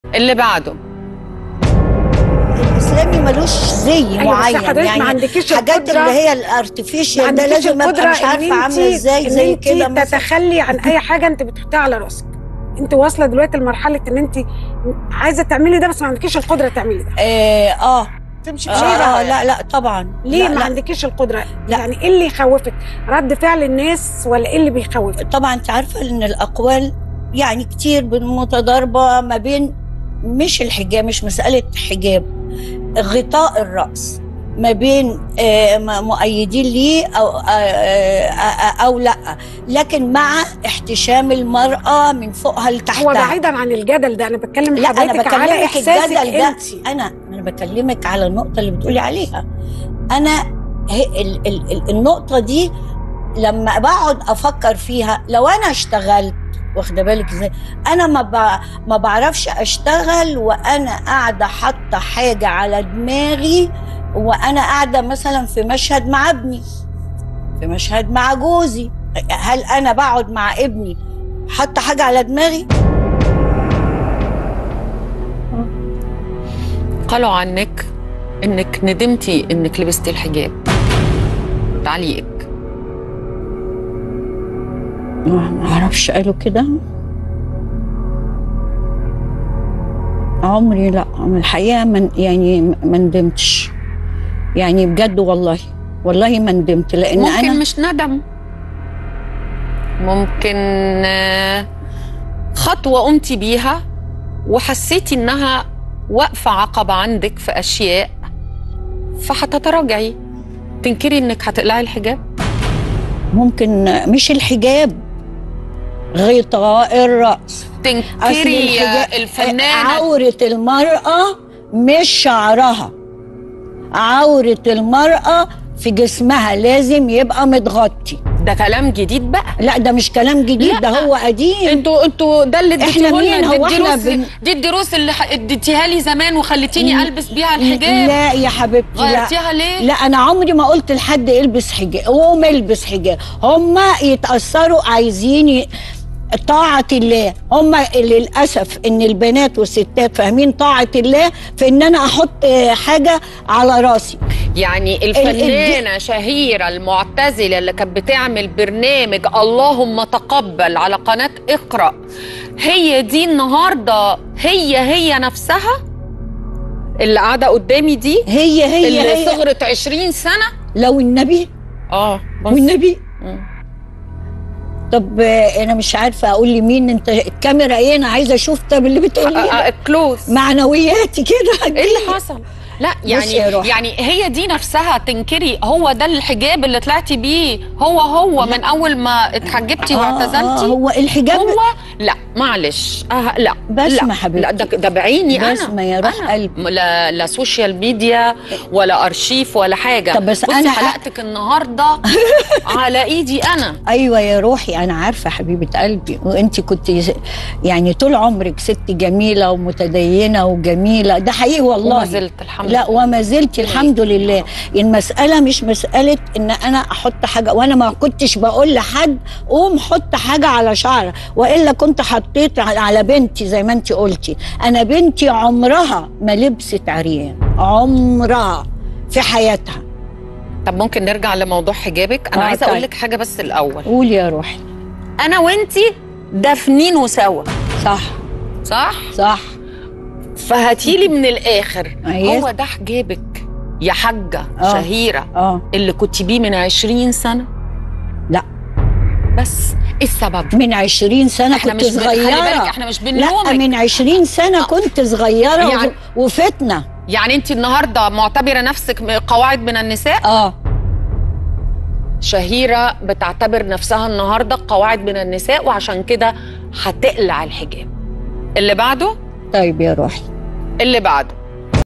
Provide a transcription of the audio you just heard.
اللي بعده الاسلامي ملوش زي أيوة، بس معين حضرتك ما يعني عندكيش حاجات القدرة- اللي هي ما الارتفيشال ده عندكيش لازم ابقى القدرة مش إن عارفه عامله انتي- ازاي إن زي انتي كده مثلا تتخلي عن اي حاجه انت بتحطيها على راسك انت واصله دلوقتي لمرحله ان انت عايزه تعملي ده بس ما عندكيش القدره تعملي ده اه اه تمشي آه, بشيء آه لا لا طبعا ليه لا ما لا عندكيش القدره لا. يعني ايه اللي يخوفك رد فعل الناس ولا ايه اللي بيخوفك طبعا انت عارفه ان الاقوال يعني كتير متضاربه ما بين مش الحجاب مش مساله حجاب غطاء الراس ما بين آه، م- مؤيدين ليه او آه، آه، او لا لكن مع احتشام المراه من فوقها هو لتحتها بعيدا عن الجدل ده انا بتكلم لا انا حضرتك على بكلمك احساسك الجدل ده انت انا انا بكلمك على النقطه اللي بتقولي عليها انا هي ال ال ال النقطه دي لما بقعد افكر فيها لو انا اشتغلت واخده بالك ازاي انا ما ب... ما بعرفش اشتغل وانا قاعده حاطه حاجه على دماغي وانا قاعده مثلا في مشهد مع ابني في مشهد مع جوزي هل انا بقعد مع ابني حاطه حاجه على دماغي قالوا عنك انك ندمتي انك لبستي الحجاب تعليقك ما اعرفش قالوا كده عمري لا الحقيقه من يعني ما ندمتش يعني بجد والله والله ما ندمت لان ممكن انا مش ندم ممكن آه، خطوة قمتي بيها وحسيتي انها واقفة عقبة عندك في اشياء فهتتراجعي تنكري انك هتقلعي الحجاب ممكن مش الحجاب غطاء الراس أصل تنكري يا الحجاب- الفنانة عوره المراه مش شعرها عوره المراه في جسمها لازم يبقى متغطي ده كلام جديد بقى لا ده مش كلام جديد لا. ده هو قديم انتوا انتوا ده اللي إحنا اديتيه مين؟ لنا دي هو إحنا الدروس بن- دي الدروس اللي ح- اديتيها لي زمان وخليتيني لا. البس بيها الحجاب لا يا حبيبتي لا غيرتيها ليه؟ لا انا عمري ما قلت لحد البس حجاب قوم البس حجاب هم يتاثروا عايزين ي... طاعة الله هم للأسف إن البنات والستات فاهمين طاعة الله في إن أنا أحط حاجة على راسي يعني الفنانة شهيرة المعتزلة اللي كانت بتعمل برنامج اللهم تقبل على قناة اقرأ هي دي النهاردة هي هي نفسها اللي قاعدة قدامي دي هي هي اللي هي صغرت 20 سنة لو النبي اه بس والنبي مم. طب آه، أنا مش عارفة أقول لمين أنت الكاميرا إيه أنا عايزة أشوف طب اللي بتقولي آه، آه، كلوز معنوياتي كده ايه اللي حصل؟ لا بصي يا يعني روحي. يعني هي دي نفسها تنكري هو ده الحجاب اللي طلعتي بيه هو هو من اول ما اتحجبتي آه، واعتزلتي آه هو الحجاب هو لا معلش آه لا بسمة لا حبيبتي. لا ده, ده بعيني انا بسمة يا روح أنا. قلبي. لا لا سوشيال ميديا ولا ارشيف ولا حاجه طب بس بصي أنا- حلقتك النهارده على ايدي انا ايوه يا روحي انا عارفه حبيبه قلبي وانت كنت يعني طول عمرك ست جميله ومتدينه وجميله ده حقيقي والله وما زلت الحمد لا لله وما زلت الحمد لله المساله مش مساله ان انا احط حاجه وانا ما كنتش بقول لحد قوم حط حاجه على شعرك والا كنت حطيت على بنتي زي ما انت قلتي انا بنتي عمرها ما لبست عريان عمرها في حياتها طب ممكن نرجع لموضوع حجابك انا آه، عايزه اقول طيب. لك حاجه بس الاول قولي يا روحي انا وانتي دافنين وسوا صح صح صح فهاتيلي من الاخر أيوة. هو ده حجابك يا حاجه آه. شهيره اه اللي كنت بيه من 20 سنه لا بس ايه السبب من 20 سنة احنا كنت مش بن- خلي بالك صغيرة احنا مش لا بنلومك من 20 سنة كنت صغيرة يعني- و- وفتنة يعني انت النهارده معتبره نفسك م- قواعد من النساء اه شهيره بتعتبر نفسها النهارده قواعد من النساء وعشان كده هتقلع الحجاب اللي بعده طيب يا روحي اللي بعده